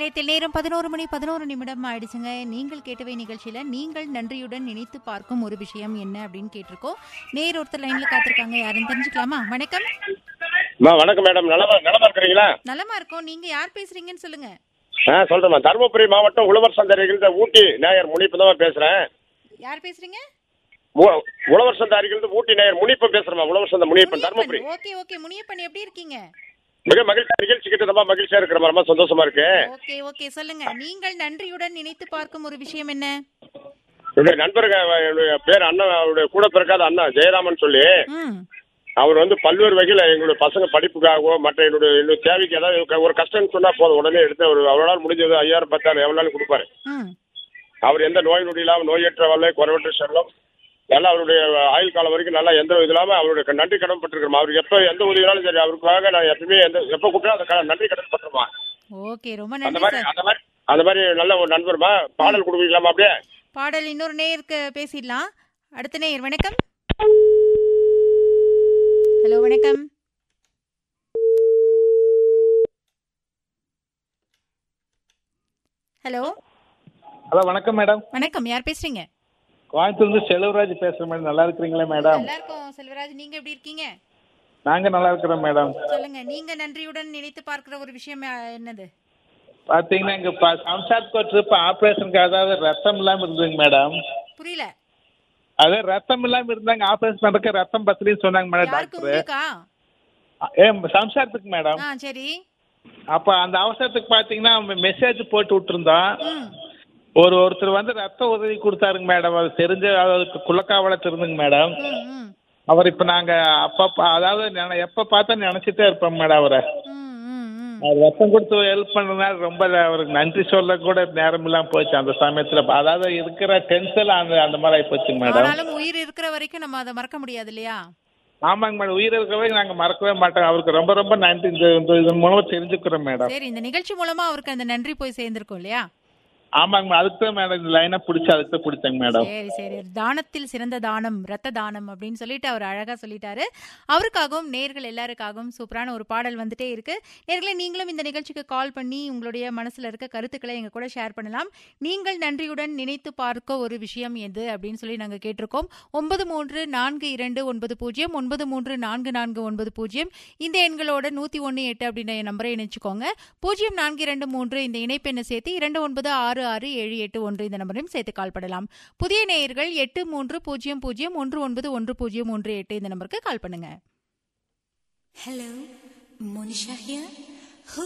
நிலையத்தில் நேரம் பதினோரு மணி பதினோரு நிமிடம் ஆயிடுச்சுங்க நீங்கள் கேட்டவை நிகழ்ச்சியில நீங்கள் நன்றியுடன் நினைத்து பார்க்கும் ஒரு விஷயம் என்ன அப்படின்னு கேட்டிருக்கோம் நேர் ஒருத்தர் லைன்ல காத்திருக்காங்க யாருன்னு தெரிஞ்சுக்கலாமா வணக்கம் அம்மா வணக்கம் மேடம் நலமா நலமா இருக்கிறீங்களா நலமா இருக்கோம் நீங்க யார் பேசுறீங்கன்னு சொல்லுங்க ஆ சொல்றேம்மா தருமபுரி மாவட்டம் உழவர் சந்தை ஊட்டி நேயர் முனிப்பு தான் பேசுறேன் யார் பேசுறீங்க உ- உழவர் சந்தை அருகிலிருந்து ஊட்டி நேயர் முனிப்பு பேசுறேம்மா உழவர் சந்தை முனியப்பன் தருமபுரி ஓகே ஓகே முனியப்பன் எப்படி இருக்கீங்க மிக மகிழ்ச்சி நிகழ்ச்சி கிட்ட ரொம்ப மகிழ்ச்சியா இருக்கிற ரொம்ப சந்தோஷமா இருக்கு ஓகே ஓகே சொல்லுங்க நீங்கள் நன்றியுடன் நினைத்து பார்க்கும் ஒரு விஷயம் என்ன என்னுடைய நண்பருங்க என்னுடைய பேர் அண்ணன் அவருடைய கூட பிறக்காத அண்ணா ஜெயராமன் சொல்லி ம் அவர் வந்து பல்வேறு வகையில் எங்களுடைய பசங்க படிப்புக்காகவோ மற்ற என்னுடைய என்னுடைய தேவைக்கு ஏதாவது ஒரு கஷ்டம்னு சொன்னா போதும் உடனே எடுத்து அவர் அவரால் முடிஞ்சது ஐயாயிரம் பத்தாயிரம் எவ்வளோ கொடுப்பாரு ம் அவர் எந்த நோய் நொடி இல்லாமல் நோயற்ற வல்லை குறைவற்ற செல்லம் நல்லா அவருடைய ஆயுள் காலம் வரைக்கும் நல்லா எந்த இது இல்லாமல் அவருடைய நன்றி கடன் பட்டிருக்கிறோம் அவருக்கு எப்போ எந்த உதவினாலும் சரி அவருக்காக நான் எப்பவுமே எந்த எப்போ கூப்பிட்டா அந்த க- நன்றி கடன் பட்டுருமா ஓகே ரொம்ப அந்த நன்றி மாதிரி சார் அந்த மாதிரி அந்த மாதிரி நல்ல ஒரு நண்பர்மா பாடல் கொடுக்கலாமா அப்படியே பாடல் இன்னொரு நேயருக்கு பேசிடலாம் அடுத்த நேயர் வணக்கம் ஹலோ வணக்கம் ஹலோ ஹலோ வணக்கம் மேடம் வணக்கம் யார் பேசுறீங்க கோயம்புத்தூர்ந்து செல்வராஜ் பேசுறேன் மேடம் நல்லா இருக்கிறீங்களா மேடம் நல்லா இருக்கோம் செல்வராஜ் நீங்க எப்படி இருக்கீங்க நாங்க நல்லா இருக்கிறோம் மேடம் சொல்லுங்க நீங்க நன்றியுடன் நினைத்து பார்க்கிற ஒரு விஷயம் அஹ், என்னது பாத்தீங்கன்னா இங்க ப- சம்சாத் கோட் இப்ப ஆபரேஷனுக்கு அதாவது ரத்தம் இல்லாம இருந்ததுங்க மேடம் புரியல அதாவது ரத்தம் இல்லாம இருந்தாங்க ஆபரேஷன் பண்றதுக்கு ரத்தம் பத்தலின்னு சொன்னாங்க மேடம் யாருக்கு டாக்டர் உங்களுக்கா ஏ சம்சாரத்துக்கு மேடம் ஆ சரி அப்ப அந்த அவசரத்துக்கு பாத்தீங்கன்னா மெசேஜ் போட்டு விட்டுருந்தோம் ம் ஒரு ஒருத்தர் வந்து ரத்த உதவி கொடுத்தாருங்க மேடம் அது தெரிஞ்ச அதுக்கு குலக்காவல தெரிஞ்சுங்க மேடம் ம் ம் அவர் இப்ப நாங்க அப்ப அதாவது நினை- எப்ப பார்த்தா நினைச்சிட்டே இருப்போம் மேடம் அவரை ம் ம் ம் அவர் ரத்தம் கொடுத்து ஹெல்ப் பண்ணதுனால ரொம்ப அவருக்கு நன்றி சொல்ல கூட நேரம் இல்லாம போச்சு அந்த சமயத்துல அதாவது இருக்கிற டென்ஷன் அந்த அந்த மாதிரி ஆகி போச்சுங்க மேடம் ஆனாலும் உயிர் இருக்கிற வரைக்கும் நம்ம அதை மறக்க முடியாது இல்லையா ஆமாங்க மேடம் உயிர் இருக்கவே நாங்க மறக்கவே மாட்டோம் அவருக்கு ரொம்ப ரொம்ப நன்றி இந்த இந்த இதன் மூலமா தெரிஞ்சுக்கிறோம் மேடம் சரி இந்த நிகழ்ச்சி மூலமா அவருக்கு அந்த நன்றி போய் சேர்ந்திருக்கும் இல்லையா ஆமாங்க மேடம் அதுக்கு தான் மேடம் இந்த லைனை பிடிச்சி அதுக்கு தான் பிடிச்சேங்க மேடம் சரி சரி தானத்தில் சிறந்த தானம் ரத்த தானம் அப்படின்னு சொல்லிட்டு அவர் அழகா சொல்லிட்டாரு அவருக்காகவும் நேர்கள் எல்லாருக்காகவும் சூப்பரான ஒரு பாடல் வந்துட்டே இருக்கு நேர்களே நீங்களும் இந்த நிகழ்ச்சிக்கு கால் பண்ணி உங்களுடைய மனசுல இருக்க கருத்துக்களை எங்க கூட ஷேர் பண்ணலாம் நீங்கள் நன்றியுடன் நினைத்து பார்க்க ஒரு விஷயம் எது அப்படின்னு சொல்லி நாங்க கேட்டிருக்கோம் ஒன்பது மூன்று நான்கு இரண்டு ஒன்பது பூஜ்ஜியம் ஒன்பது மூன்று நான்கு நான்கு ஒன்பது பூஜ்ஜியம் இந்த எண்களோட நூத்தி ஒன்னு எட்டு அப்படின்ற என் நம்பரை இணைச்சுக்கோங்க பூஜ்ஜியம் நான்கு இரண்டு மூன்று இந்த இணைப்பெண்ணை சேர்த்து இரண்டு ஒன்பது ஆறு ஆறு ஏழு எட்டு ஒன்று இந்த நம்பரையும் சேர்த்து கால் பண்ணலாம் புதிய நேயர்கள் எட்டு மூன்று பூஜ்ஜியம் பூஜ்ஜியம் ஒன்று ஒன்பது ஒன்று பூஜ்ஜியம் ஒன்று எட்டு இந்த நம்பருக்கு கால் பண்ணுங்க Hello, Monisha here.